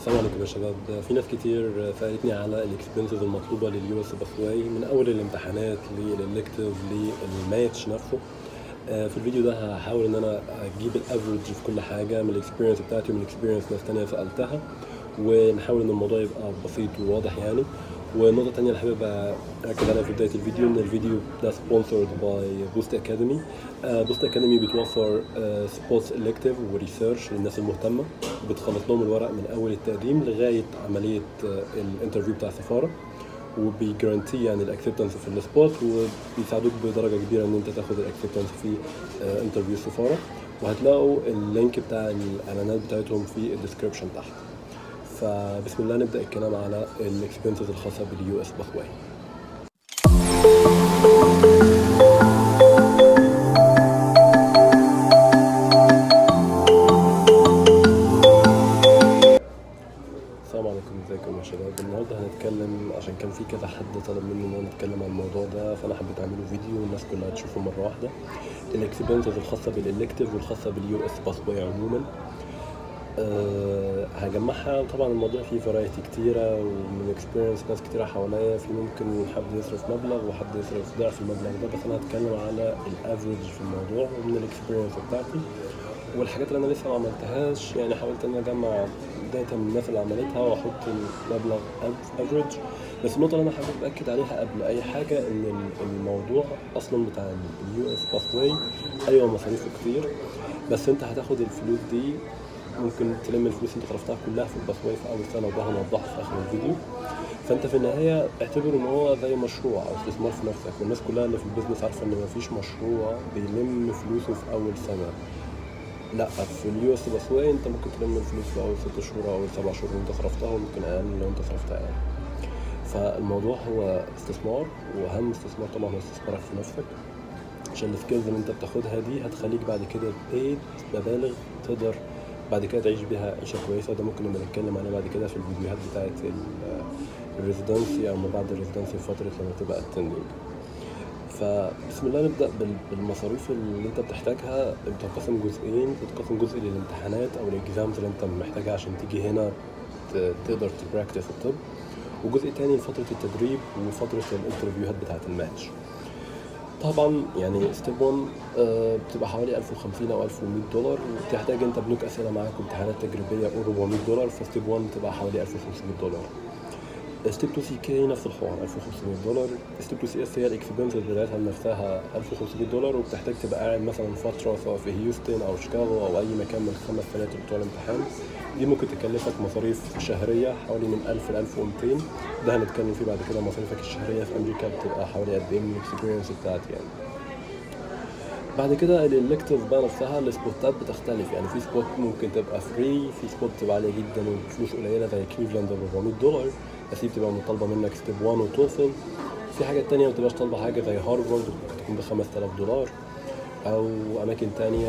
السلام عليكم يا شباب في ناس كتير سألتني على الاكسبنسز المطلوبة لليو اس باثواي من أول الامتحانات للإلكتيف للماتش نفسه آه، في الفيديو ده هحاول ان انا اجيب الافرج في كل حاجه من الاكسبيرينس بتاعتي ومن اكسبيرينس ناس تانية سالتها ونحاول ان الموضوع يبقى بسيط وواضح يعني والنقطة التانية اللي حابب أركز عليها في بداية الفيديو إن الفيديو ده سبونسرد باي بوست أكاديمي بوست أكاديمي بتوفر سبورتس إلكتيف وريسيرش للناس المهتمة بتخلص لهم الورق من أول التقديم لغاية عملية الانترفيو بتاع السفارة وبيجرانتي يعني الاكسبتنس في السبوت وبيساعدوك بدرجه كبيره ان انت تاخد الاكسبتنس في انترفيو السفاره وهتلاقوا اللينك بتاع الاعلانات بتاعتهم في الديسكربشن تحت فبسم الله نبدا الكلام على الاكسبنسز الخاصه باليو اس باثواي السلام عليكم ازيكم يا شباب النهارده هنتكلم عشان كان في كذا حد طلب مني ان انا اتكلم عن الموضوع ده فانا حبيت اعمله فيديو والناس كلها تشوفه مره واحده الاكسبنسز الخاصه بالالكتيف والخاصه باليو اس باثواي عموما أه هجمعها طبعا الموضوع فيه فرايتي كتيرة ومن اكسبيرينس ناس كتيرة حواليا في ممكن حد يصرف مبلغ وحد يصرف ضعف المبلغ ده بس انا هتكلم على الافريج في الموضوع ومن الاكسبيرينس بتاعتي والحاجات اللي انا لسه ما عملتهاش يعني حاولت ان انا اجمع داتا من الناس اللي عملتها واحط المبلغ افريج بس النقطة اللي انا حابب اكد عليها قبل اي حاجة ان الموضوع اصلا بتاع اليو اس باثواي ايوه مصاريفه كتير بس انت هتاخد الفلوس دي ممكن تلم الفلوس اللي انت صرفتها كلها في الباثواي في اول سنه وده هنوضحه في اخر الفيديو فانت في النهايه اعتبره ان هو زي مشروع او استثمار في نفسك والناس كلها اللي في البيزنس عارفه ان مفيش مشروع بيلم فلوسه في اول سنه لا في اليو اس باثواي انت ممكن تلم الفلوس في اول ست شهور او اول سبع شهور وانت صرفتها وممكن اقل لو انت صرفتها اقل فالموضوع هو استثمار واهم استثمار طبعا هو استثمارك في نفسك عشان السكيلز اللي انت بتاخدها دي هتخليك بعد كده تبيد مبالغ تقدر بعد كده تعيش بيها عيشه كويسه وده ممكن نبقى نتكلم عليه بعد كده في الفيديوهات بتاعت الريزيدنسي او ما بعد الريزيدنسي فتره لما تبقى اتندنج فبسم الله نبدا بالمصاريف اللي انت بتحتاجها بتنقسم جزئين بتنقسم جزء للامتحانات او الاكزامز اللي انت محتاجها عشان تيجي هنا تقدر تبراكتس الطب وجزء تاني لفتره التدريب وفتره الانترفيوهات بتاعت الماتش طبعا يعني ستيب 1 آه بتبقى حوالي 1050 او 1100 دولار وبتحتاج انت بنوك اسئله معاك وامتحانات تجريبيه قول 400 دولار فستيب 1 بتبقى حوالي 1500 دولار ستيب 2 سي كي نفس الحوار 1500 دولار ستيب 2 سي اس هي الاكسبنسز بتاعتها نفسها 1500 دولار وبتحتاج تبقى قاعد مثلا فتره سواء في هيوستن او شيكاغو او اي مكان من الخمس سنوات بتوع الامتحان دي ممكن تكلفك مصاريف شهريه حوالي من 1000 ل 1200 ده هنتكلم فيه بعد كده مصاريفك الشهريه في امريكا بتبقى حوالي قد ايه من الاكسبيرينس بتاعتي يعني بعد كده الالكتيف بقى نفسها السبوتات بتختلف يعني في سبوت ممكن تبقى فري في سبوت بتبقى عاليه جدا وبفلوس قليله زي كليفلاند ب 400 دولار بس دي بتبقى مطالبه منك ستيب 1 وتوفل في حاجات تانية ما بتبقاش طالبه حاجه زي هارفارد ممكن تكون ب 5000 دولار او اماكن تانية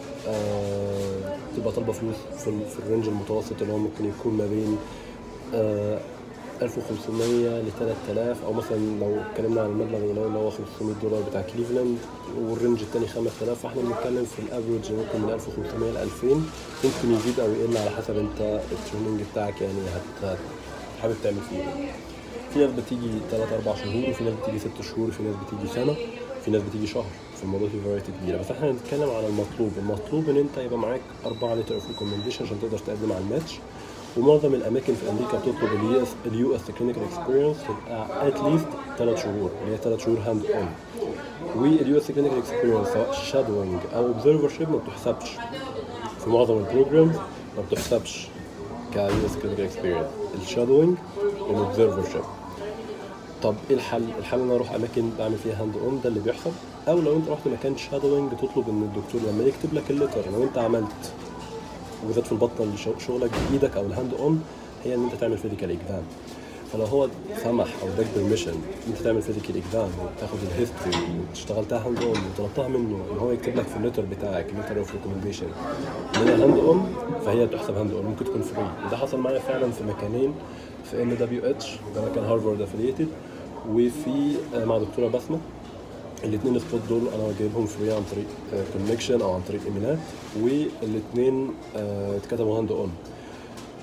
آه تبقى طالبه فلوس في, في الرينج المتوسط اللي هو ممكن يكون ما بين آه 1500 ل 3000 او مثلا لو اتكلمنا عن المبلغ اللي هو اللي هو 500 دولار بتاع كليفلاند والرينج التاني 5000 فاحنا بنتكلم في الافرج ممكن من 1500 ل 2000 ممكن يزيد او يقل على حسب انت التريننج بتاعك يعني هت حابب تعمل فيه ايه في ناس بتيجي 3 4 شهور وفي ناس بتيجي 6 شهور وفي ناس بتيجي سنه في ناس بتيجي شهر في الموضوع فيه فرايتي كبيره بس احنا هنتكلم على المطلوب المطلوب ان انت يبقى معاك 4 لتر اوف ريكومنديشن عشان تقدر تقدم على الماتش ومعظم الاماكن في امريكا بتطلب اليو اس اليو اس كلينيكال اكسبيرينس تبقى ات ليست 3 شهور اللي هي 3 شهور هاند اون واليو اس كلينيكال اكسبيرينس سواء شادوينج او اوبزرفر شيب ما بتحسبش في معظم البروجرامز ما بتحسبش كيو اس كلينيكال اكسبيرينس الشادوينج والاوبزرفر شيب طب ايه الحل؟ الحل ان انا اروح اماكن بعمل فيها هاند اون ده اللي بيحصل او لو انت رحت مكان شادوينج تطلب ان الدكتور لما يكتب لك الليتر لو انت عملت وبالذات في البطنه اللي شغلك بايدك او الهاند اون هي ان انت تعمل فيزيكال اكزام فلو هو سمح او اداك بيرميشن ان انت تعمل فيزيكال اكزام وتاخد الهيستوري واشتغلتها هاند اون وطلبتها منه ان هو يكتب لك في الليتر بتاعك الليتر اوف ريكومنديشن ان هي هاند اون فهي تحسب هاند اون ممكن تكون فري وده حصل معايا فعلا في مكانين في ان دبليو اتش ده مكان هارفارد افليتد وفي مع دكتوره بسمه الاثنين سبوت دول انا جايبهم فري عن طريق كونكشن او عن طريق ايميلات والاثنين اتكتبوا هاند اون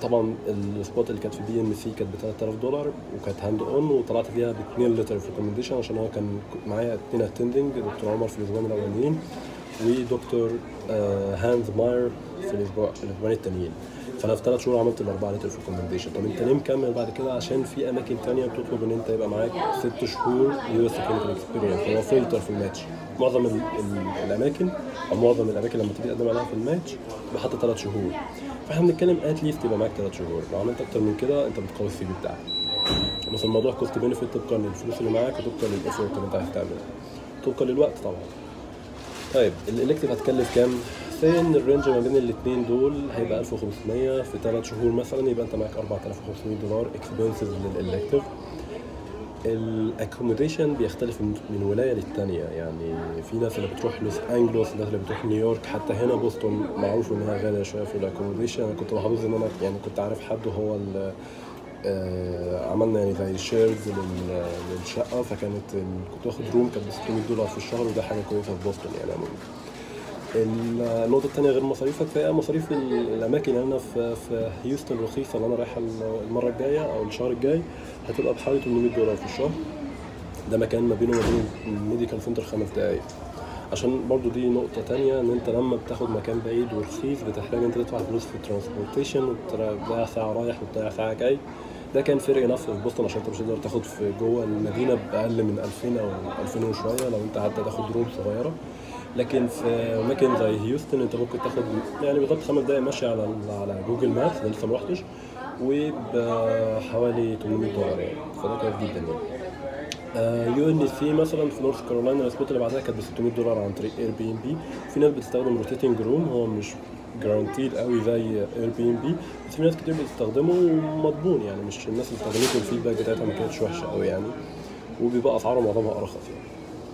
طبعا السبوت اللي كانت في بي ام سي كانت ب 3000 دولار وكانت هاند اون وطلعت فيها ب 2 لتر في ريكومنديشن عشان هو كان معايا اثنين اتندنج دكتور عمر في الاسبوعين الاولانيين ودكتور آه، هانز ماير في الاسبوع الاسبوعين التانيين فانا في ثلاث شهور عملت الاربعه لتر في ريكومنديشن طب انت ليه مكمل بعد كده عشان في اماكن تانية بتطلب ان انت يبقى معاك ست شهور يو اس كلينيكال اكسبيرينس هو فلتر في الماتش معظم ال ال الاماكن او معظم الاماكن لما تيجي تقدم عليها في الماتش بيبقى حاطط ثلاث شهور فاحنا بنتكلم ات ليست يبقى معاك ثلاث شهور لو عملت اكتر من كده انت بتقوي السي في بتاعك بس الموضوع كوست بينفيت طبقا للفلوس اللي معاك وطبقا للايفورت اللي انت عايز تعمله طبقا للوقت طبعا طيب الالكتيف هتكلف كام؟ سي ان الرينج ما بين الاثنين دول هيبقى 1500 في ثلاث شهور مثلا يبقى انت معاك 4500 دولار اكسبنسز للالكتيف الاكوموديشن بيختلف من من ولايه للتانيه يعني في ناس اللي بتروح لوس انجلوس الناس اللي بتروح نيويورك حتى هنا بوسطن معروف انها غاليه شويه في الاكوموديشن انا كنت محظوظ ان انا يعني كنت عارف حد هو ال- آه، عملنا يعني زي شيرز للشقه فكانت ال- كنت واخد روم كانت ب 600 دولار في الشهر وده حاجه كويسه في بوسطن يعني عموما النقطة التانية غير مصاريفك فهي مصاريف ال- الأماكن يعني أنا في في هيوستن رخيصة اللي أنا رايحها المرة الجاية أو الشهر الجاي هتبقى بحوالي 800 دولار في الشهر ده مكان ما بينه وما بين الميديكال سنتر خمس دقايق عشان برضو دي نقطة تانية إن أنت لما بتاخد مكان بعيد ورخيص بتحتاج أنت تدفع فلوس في الترانسبورتيشن وتضيع ساعة رايح وتضيع ساعة جاي ده كان فرق نفس في بوسطن عشان انت مش هتقدر تاخد في جوه المدينه باقل من 2000 او 2000 وشويه لو انت حتى تاخد روم صغيره لكن في اماكن زي هيوستن انت ممكن تاخد يعني بالظبط خمس دقايق ماشي على على جوجل مابس ده لسه ما رحتش وبحوالي 800 دولار يعني فده كويس جدا يعني يو ان سي مثلا في نورث كارولاينا السبوت اللي بعدها كانت ب 600 دولار عن طريق اير بي ام بي في ناس بتستخدم روتيتنج روم هو مش جارانتيد قوي زي اير بي ام بي بس في ناس كتير بتستخدمه ومضمون يعني مش الناس اللي استخدمته الفيدباك بتاعتها ما كانتش وحشه قوي يعني وبيبقى اسعاره معظمها ارخص يعني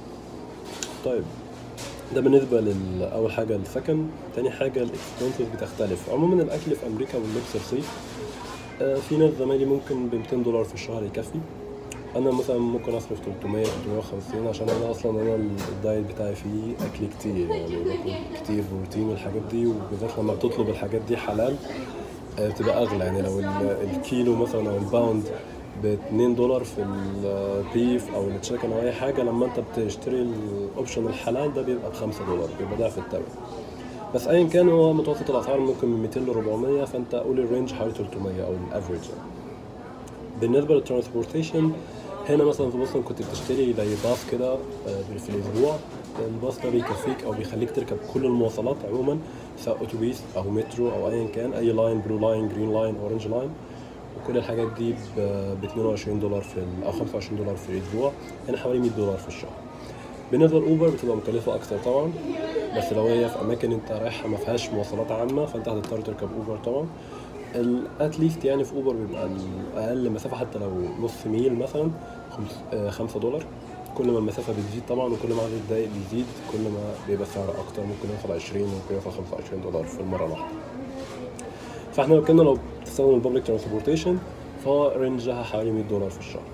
طيب ده بالنسبة لأول حاجة السكن تاني حاجة الاكسبنسز بتختلف عموما الأكل في أمريكا واللبس رخيص آه، في ناس زمايلي ممكن ب 200 دولار في الشهر يكفي انا مثلا ممكن اصرف 300 350 عشان انا اصلا انا الدايت بتاعي فيه اكل كتير يعني باكل كتير بروتين والحاجات دي وبالذات لما بتطلب الحاجات دي حلال آه، بتبقى اغلى يعني لو ال- الكيلو مثلا او الباوند ب 2 دولار في البيف او التشيكن او اي حاجه لما انت بتشتري الاوبشن الحلال ده بيبقى ب 5 دولار بيبقى ضعف الثمن بس ايا كان هو متوسط الاسعار ممكن من 200 ل 400 فانت قول الرينج حوالي 300 او الافريج يعني. بالنسبه للترانسبورتيشن هنا مثلا في بوسطن كنت بتشتري زي باص كده آه، في الاسبوع الباص ده بيكفيك او بيخليك تركب كل المواصلات عموما سواء اتوبيس او مترو او ايا كان اي لاين بلو لاين جرين لاين اورنج لاين وكل الحاجات دي ب 22 دولار في ال- او 25 دولار في الاسبوع هنا حوالي 100 دولار في الشهر بالنسبه لاوبر بتبقى مكلفه اكتر طبعا بس لو هي في اماكن انت رايحها ما فيهاش مواصلات عامه فانت هتضطر تركب اوبر طبعا الاتليست يعني في اوبر بيبقى ال- اقل مسافه حتى لو نص ميل مثلا 5 دولار كل ما المسافه بتزيد طبعا وكل ما عدد الدقايق بيزيد كل ما بيبقى السعر اكتر ممكن يوصل 20 ممكن يوصل 25 دولار في المره الواحده فاحنا لو كنا لو بتستخدم البابليك ترانسبورتيشن فهو رينجها حوالي 100 دولار في الشهر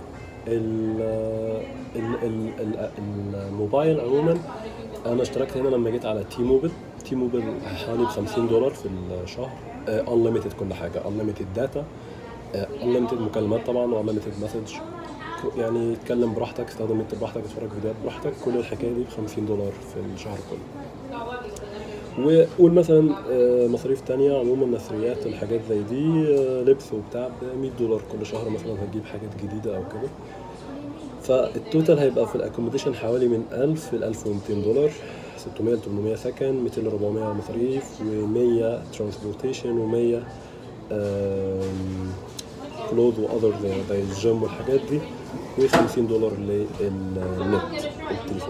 ال ال ال ال الموبايل عموما انا اشتركت هنا لما جيت على تي موبيل تي موبيل حوالي ب 50 دولار في الشهر انليمتد كل حاجه انليمتد داتا انليمتد مكالمات طبعا وانليمتد مسج يعني اتكلم براحتك استخدم النت براحتك اتفرج فيديوهات براحتك كل الحكايه دي ب 50 دولار في الشهر كله وقول مثلا آه، مصاريف تانية عموما نثريات الحاجات زي دي آه، لبس وبتاع ب 100 دولار كل شهر مثلا هتجيب حاجات جديدة أو كده فالتوتال هيبقى في الاكوموديشن حوالي من 1000 ل 1200 دولار 600 ل 800 سكن 200 ل 400 مصاريف و100 ترانسبورتيشن و100 كلوز واذر زي الجيم والحاجات دي و50 دولار للنت التليفون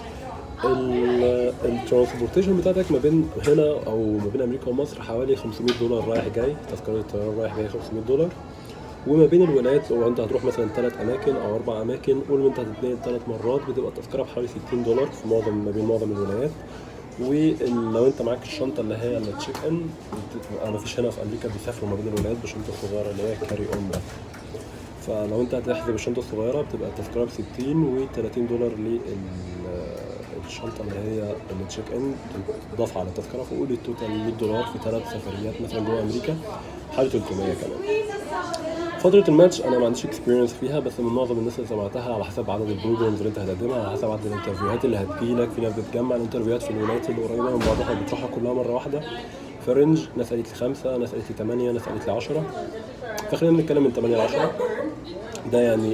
الترانسبورتيشن بتاعتك ما بين هنا او ما بين امريكا ومصر حوالي 500 دولار رايح جاي تذكره الطيران رايح جاي 500 دولار وما بين الولايات لو انت هتروح مثلا ثلاث اماكن او اربع اماكن قول انت هتتنقل ثلاث مرات بتبقى التذكره بحوالي 60 دولار في معظم ما بين معظم الولايات ولو انت معاك الشنطه اللي هي التشيك ان بتبقى ما فيش هنا في امريكا بيسافروا ما بين الولايات بشنطه صغيره اللي هي كاري اون فلو انت هتحسب الشنطه الصغيره بتبقى التذكره ب 60 و 30 دولار للشنطه اللي هي التشيك ان تضاف على التذكره فقول التوتال 100 دولار في ثلاث سفريات مثلا جوه امريكا حوالي 300 كمان فترة الماتش أنا ما عنديش اكسبيرينس فيها بس من معظم الناس اللي سمعتها على حسب عدد البروجرامز اللي أنت هتقدمها على حسب عدد الانترفيوهات اللي هتجيلك في ناس بتجمع الانترفيوهات في الولايات اللي قريبة من بعضها بتروحها كلها مرة واحدة فرنج ناس قالت لي خمسة ناس قالت لي ثمانية ناس قالت لي 10 فخلينا نتكلم من 8 ل 10 ده يعني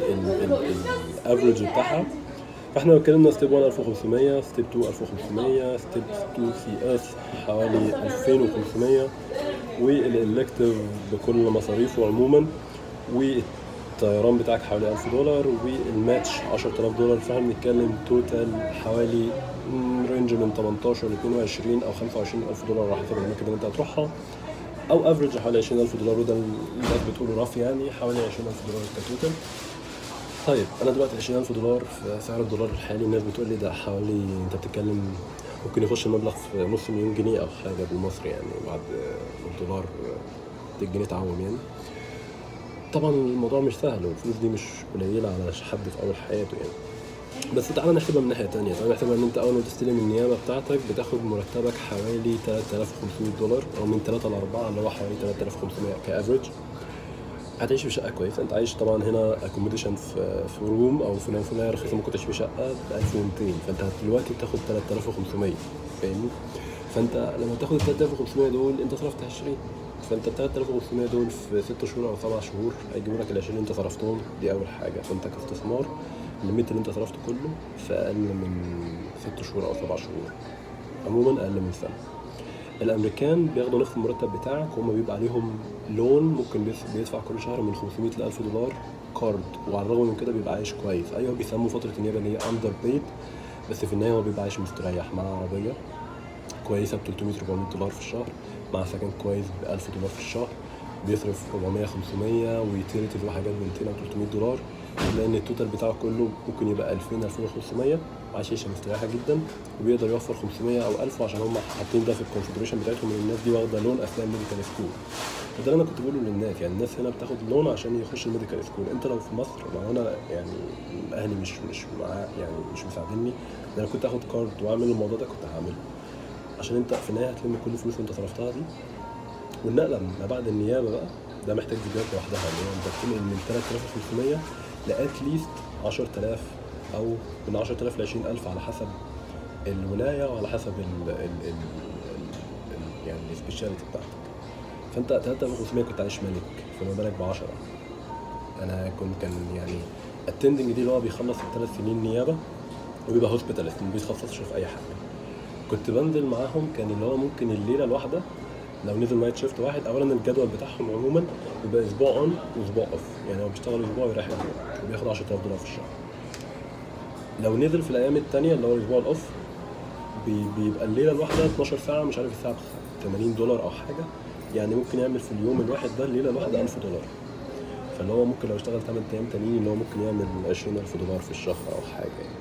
الافرج بتاعها فاحنا لو اتكلمنا ستيب 1 1500 ستيب 2 1500 ستيب 2 سي اس حوالي 2500 والالكتيف بكل مصاريفه عموما والطيران بتاعك حوالي 1000 دولار والماتش 10000 دولار فاحنا بنتكلم توتال حوالي رينج من 18 ل 22 او 25 الف دولار على حسب الاماكن اللي انت هتروحها او افريج حوالي 20000 دولار وده الناس بتقوله رف يعني حوالي 20000 دولار كتوتال طيب انا دلوقتي 20000 دولار في سعر الدولار الحالي الناس بتقول لي ده حوالي انت بتتكلم ممكن يخش المبلغ في نص مليون جنيه او حاجه بالمصري يعني بعد الدولار الجنيه تعوم يعني طبعا الموضوع مش سهل والفلوس دي مش قليله على حد في اول حياته يعني بس تعالى نحسبها من ناحيه تانية تعالى نحسبها ان انت اول ما تستلم النيابه بتاعتك بتاخد مرتبك حوالي 3500 دولار او من 3 ل 4 اللي هو حوالي 3500 كافريج هتعيش في شقه كويسه انت عايش طبعا هنا اكوموديشن في في روم او في فلان رخيصه ممكن تعيش في شقه ب 1200 فانت دلوقتي بتاخد 3500 فاهمني فانت لما تاخد ال 3500 دول انت صرفت 20 فانت ال 3500 دول في 6 شهور او 7 شهور هيجيبوا لك ال 20 اللي انت صرفتهم دي اول حاجه فانت كاستثمار الليميت اللي انت صرفته كله في اقل من 6 شهور او 7 شهور عموما اقل من سنه الامريكان بياخدوا نفس المرتب بتاعك وهم بيبقى عليهم لون ممكن بيدفع كل شهر من 500 ل 1000 دولار كارد وعلى الرغم من كده بيبقى عايش كويس ايوه بيسموا فتره النيابه اللي هي اندر بيد بس في النهايه هو بيبقى عايش مستريح مع عربيه كويسه ب 300 400 دولار في الشهر مع سكن كويس ب 1000 دولار في الشهر بيصرف 400 500 ويوتيليتيز وحاجات ب 200 او 300 دولار لان التوتال بتاعه كله ممكن يبقى 2000 2500 عايش عيشه مستريحه جدا وبيقدر يوفر 500 او 1000 عشان هم حاطين ده في الكونفجريشن بتاعتهم ان الناس دي واخده لون اثناء الميديكال سكول وده اللي انا كنت بقوله للناس يعني الناس هنا بتاخد لون عشان يخش الميديكال سكول انت لو في مصر لو انا يعني اهلي مش مش معاه يعني مش مساعديني انا كنت اخد كارد واعمل الموضوع ده كنت هعمله عشان انت في النهايه هتلم كل الفلوس اللي انت صرفتها دي والنقله ما بعد النيابه بقى ده محتاج فيديوهات لوحدها اللي هو انت بتنقل من 3500 لاتليست 10000 او من 10000 ل 20000 على حسب الولايه وعلى حسب ال ال ال ال يعني السبيشاليتي بتاعتك فانت 3500 كنت عايش ملك فما بالك ب 10 انا كنت كان يعني التندنج دي اللي هو بيخلص الثلاث سنين نيابه وبيبقى هوسبيتالست ما بيتخصصش في اي حاجه كنت بنزل معاهم كان اللي هو ممكن الليله الواحده لو نزل نايت شيفت واحد اولا الجدول بتاعهم عموما بيبقى اسبوع اون واسبوع اوف يعني هو بيشتغل اسبوع ويريح اسبوع وبياخد 10000 دولار في الشهر لو نزل في الايام التانية اللي هو الاسبوع الاوف بي- بيبقى الليله الواحده 12 ساعه مش عارف الساعه ب 80 دولار او حاجه يعني ممكن يعمل في اليوم الواحد ده الليله الواحده 1000 دولار فاللي هو ممكن لو اشتغل 8 ايام تانيين اللي هو ممكن يعمل 20000 دولار في الشهر او حاجه يعني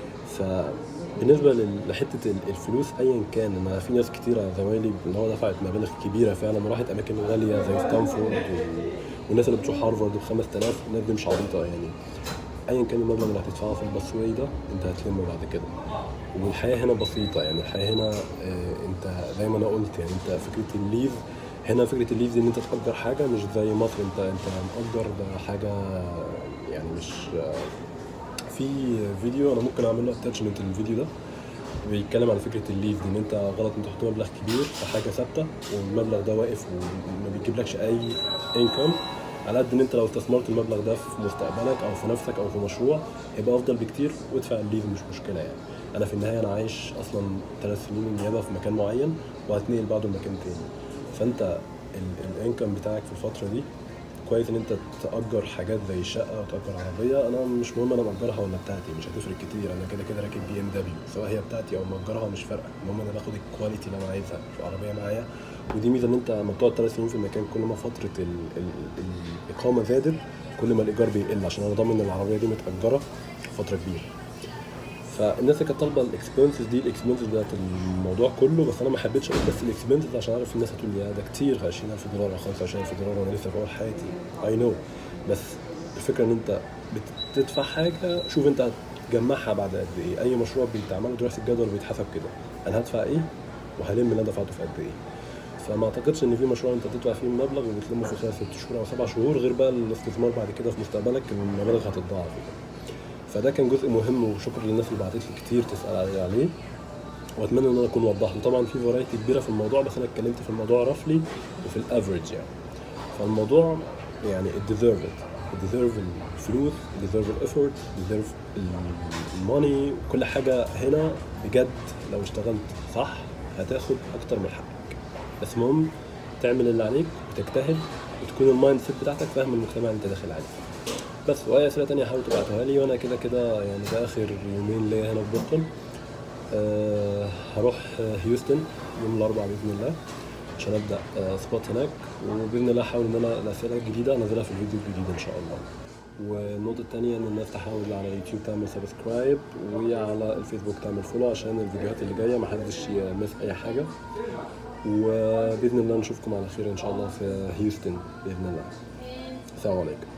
فبالنسبه لل- لحته ال- الفلوس ايا كان انا في ناس كتيره زمايلي اللي هو دفعت مبالغ كبيره فعلا وراحت اماكن غاليه زي ستانفورد و- والناس اللي بتروح هارفارد ب 5000 الناس دي مش عبيطه يعني ايا كان المبلغ اللي هتدفعه في الباسواي ده انت هتلمه بعد كده والحياه هنا بسيطه يعني الحياه هنا آه، انت زي ما انا قلت يعني انت فكره الليف هنا فكره الليف دي ان انت تاجر حاجه مش زي مصر انت انت مأجر ده حاجه يعني مش آه، في فيديو انا ممكن اعمل له اتاتشمنت للفيديو ده بيتكلم عن فكره الليف دي ان انت غلط انت تحط مبلغ كبير في حاجه ثابته والمبلغ ده واقف وما بيجيبلكش اي انكم على قد ان انت لو استثمرت المبلغ ده في مستقبلك او في نفسك او في مشروع هيبقى افضل بكتير وادفع الليف مش مشكله يعني انا في النهايه انا عايش اصلا ثلاث سنين النيابه في مكان معين وهتنقل بعده لمكان تاني فانت الانكم بتاعك في الفتره دي كويس ان انت تأجر حاجات زي الشقة وتأجر عربية انا مش مهم انا مأجرها ولا بتاعتي مش هتفرق كتير انا كده كده راكب بي ام دبليو سواء هي بتاعتي او مأجرها مش فارقة المهم انا باخد الكواليتي اللي انا عايزها في العربية معايا ودي ميزة ان انت لما بتقعد ثلاث سنين في المكان كل ما فترة ال ال الإقامة زادت كل ما الإيجار بيقل عشان انا ضامن ان العربية دي متأجرة فترة كبيرة فالناس اللي كانت طالبه الاكسبنسز دي الاكسبنسز بتاعت الموضوع كله بس انا ما حبيتش اقول بس الاكسبنسز عشان عارف الناس هتقول لي يا ده كتير 20000 دولار او 25000 دولار وانا لسه في اول حياتي اي نو بس الفكره ان انت بتدفع حاجه شوف انت هتجمعها بعد قد ايه اي مشروع بيتعمل له دراسه الجدول بيتحسب كده انا هدفع ايه وهلم اللي انا دفعته في قد ايه فما اعتقدش ان في مشروع انت تدفع فيه مبلغ وبتلمه في خلال ست شهور او سبع شهور غير بقى الاستثمار بعد كده في مستقبلك المبالغ هتتضاعف فده كان جزء مهم وشكرا للناس اللي بعتت لي كتير تسال عليه واتمنى ان انا اكون وضحت طبعا في فرايتي كبيره في الموضوع بس انا اتكلمت في الموضوع رفلي وفي الافريج يعني فالموضوع يعني it deserve it it deserve الفلوس it deserve الافورت it deserve الماني كل حاجه هنا بجد لو اشتغلت صح هتاخد اكتر من حقك بس المهم تعمل اللي عليك وتجتهد وتكون المايند سيت بتاعتك فاهم المجتمع اللي انت داخل عليه بس واي اسئله تانية حاول تبعتوها لي وانا كده كده يعني ده اخر يومين ليا هنا في بوسطن أه هروح هيوستن يوم الاربعاء باذن الله عشان ابدا أه سبوت هناك وباذن الله احاول ان انا الاسئله الجديده انزلها في الفيديو الجديد ان شاء الله والنقطة التانية إن الناس تحاول على اليوتيوب تعمل سبسكرايب وعلى الفيسبوك تعمل فولو عشان الفيديوهات اللي جاية محدش يمس أي حاجة وبإذن الله نشوفكم على خير إن شاء الله في هيوستن بإذن الله السلام عليكم